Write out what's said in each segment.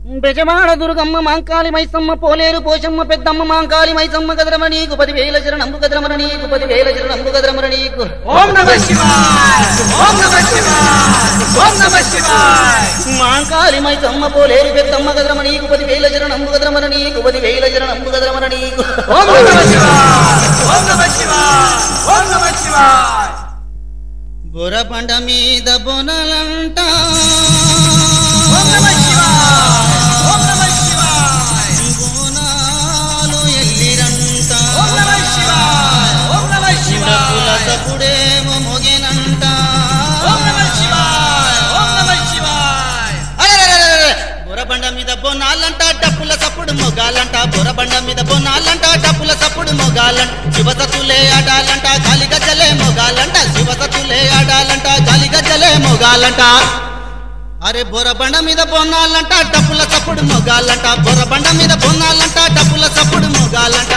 బెజవాడ దుర్గమ్మ మాంకాళి మైసమ్మ పోలేరు పోషమ్మ పెద్దమ్మ మాంకాళి మైసమ్మ గదరమ నీకు పది వేల చరణంబు గదరమర నీకు పది వేల చరణంబు గదరమర నీకు ఓం నమ శివాయ ఓం నమ శివాయ ఓం నమ శివాయ మాంకాళి మైసమ్మ పోలేరు పెద్దమ్మ గదరమ నీకు పది వేల చరణంబు గదరమర నీకు పది వేల చరణంబు గదరమర నీకు ఓం నమ శివాయ ఓం నమ శివాయ ఓం నమ శివాయ బురబండ మీద బొనలంట ఓం నమ శివాయ ఓం నమ శివాయ బోనాలు ఎల్లిరంట ఓం నమ శివాయ ఓం నమ డప్పుల శివాయ తప్పుడేమో మొగెనంట ఓం నమ శివాయ ఓం నమ శివాయ అరెరెరెరెరె! బుర్రబండ మీద బొనాలంట డప్పుల సప్పుడు మొగాలంట బుర్రబండ మీద బొనాలంట డప్పుల సప్పుడు మొగాలంట శివసతులే ఆడాలంట గాలి గజ్జలే మొగాలంట శివసతులే ఆడాలంట గాలి గజ్జలే మొగాలంట అరే బొరబండ మీద బొన్నాలంట డప్పుల సప్పుడు మొగాలంట బొరబండ మీద బొన్నాలంట డప్పుల సప్పుడు మొగాలంట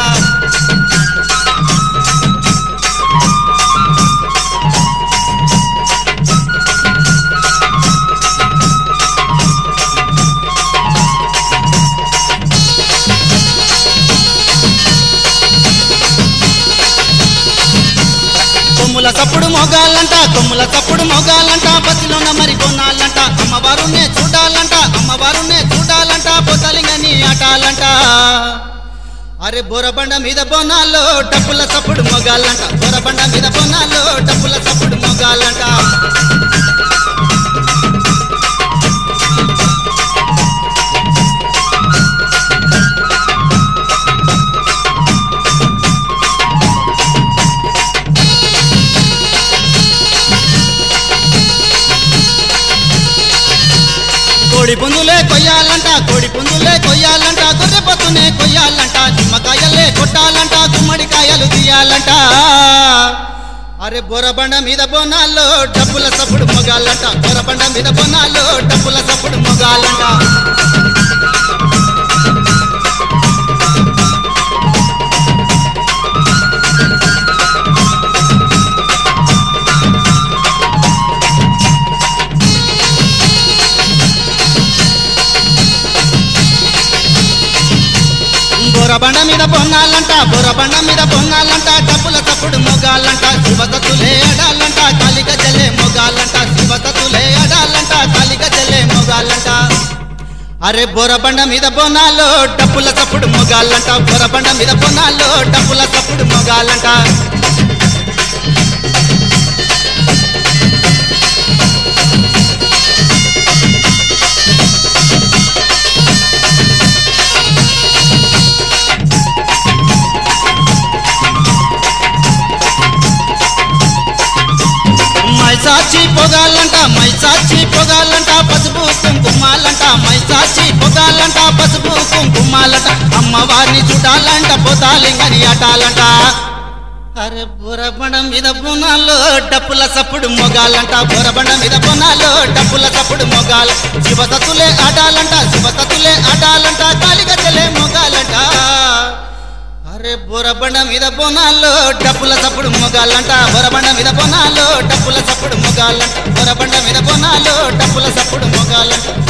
కొమ్ముల సప్పుడు మొగాలంట కొమ్ముల సప్పుడు మొగాలంట బతిలోన మరి కొనాలంట అమ్మవారునే చూడాలంట అమ్మవారునే చూడాలంట పొతలింగని ఆటాలంట అరే బొరబండ మీద బొనాలో డప్పుల సప్పుడు మొగాలంట బొరబండ మీద బొనాలో డప్పుల సప్పుడు మొగాలంట కోడి పుందులే కొయ్యాలంట కోడి పుందులే కొయ్యాలంట గొర్రె పొత్తునే కొయ్యాలంట నిమ్మకాయలే కొట్టాలంట గుమ్మడికాయలు తీయాలంట అరే బొరబండ మీద బొనాల్లో డబ్బుల సప్పుడు మొగాలంట బొరబండ మీద బొనాల్లో డబ్బుల సప్పుడు మొగాలంట బొరబండ మీద బొన్నాలంట బొరబండ మీద బొన్నాలంట డబ్బుల తప్పుడు మొగాలంట శివతతులే అడాలంట కాలిక జల్లే మొగాలంట శివతతులే అడాలంట కాలిక జల్లే మొగాలంట అరే బొరబండ మీద బొనాలో డబ్బుల తప్పుడు మొగాలంట బొరబండ మీద బొనాలో డబ్బుల తప్పుడు మొగాలంట మైసాచి పొగాలంట మైసాచి పొగాలంట పసుపు కుంకుమాలంట మైసాచి పొగాలంట పసుపు కుంకుమాలంట అమ్మవారిని చూడాలంట పోతాలింగని ఆటాలంట అరే బురబండ మీద బొనాలో డప్పుల సప్పుడు మొగాలంట బురబండ మీద బొనాలో డప్పుల సప్పుడు మొగాల శివసతులే ఆడాలంట శివసతులే ఆడాలంట కాలిగజ్జలే మొగాలంట అరే బొరబండ మీద బొనాల్లో డప్పుల సప్పుడు మొగాలంట బొరబండ మీద బొనాల్లో డప్పుల సప్పుడు మొగాలంట బొరబండ మీద బొనాల్లో డప్పుల సప్పుడు మొగాలంట